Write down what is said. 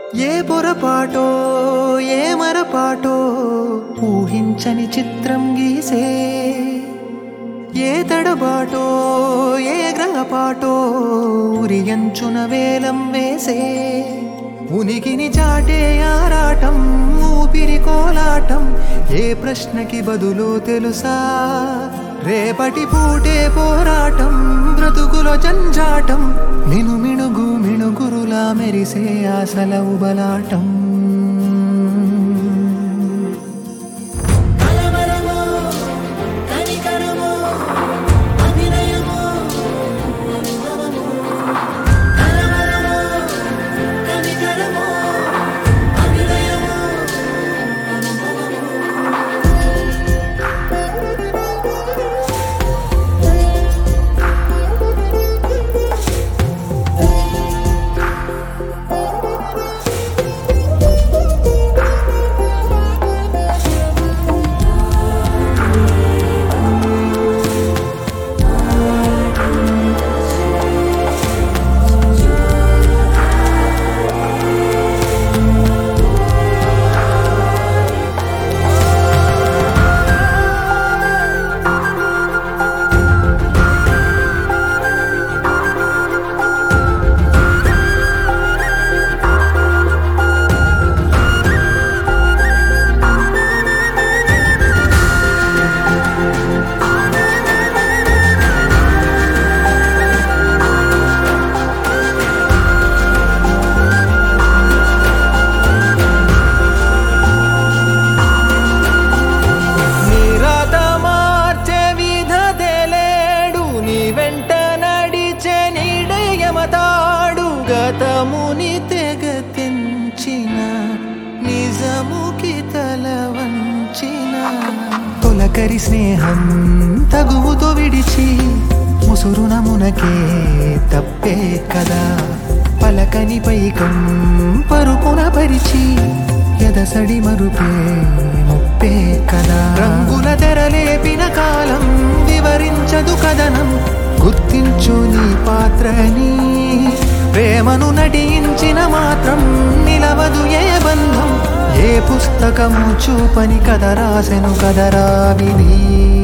ఏ పొరపాటో ఏ మరపాటో ఊహించని చిత్రం గీసే ఏ తడబాటో ఏ గ్రహపాటో ఉరియంచున వేలం వేసే ఉనికిని చాటే ఆరాటం ఊపిరి కోలాటం ఏ ప్రశ్నకి బదులు తెలుసా రేపటి పూటే పోరాటం బ్రతుకులో జంజాటం మిను మిణుగు మిణుగురులా మెరిసే ఆశల ఉబలాటం కలవరమో కనికరమో అభినయమో అనుభవమో కలవరమో కనికరమో అభినయమో అనుభవమో నీరాత మార్చే విధదెలేడు నీ వెంట నడిచే నీడయమతాడు గతముని తెగ తెంచిన నిజముకి తల వంచిన తొలకరి స్నేహం తగువుతో విడిచి ముసురున మునకే తప్పే కదా పలకని పైకం పరుపున పరిచి ఎదసడి మరుపే ముప్పే కదా రంగుల తెరలేపిన కాలం వివరించదు కథనం గుర్తించు నీ పాత్రని ప్రేమను నటించిన మాత్రం నిలవదు ఏ బంధం ఏ పుస్తకము చూపని కథ రాసెను కదరా విధి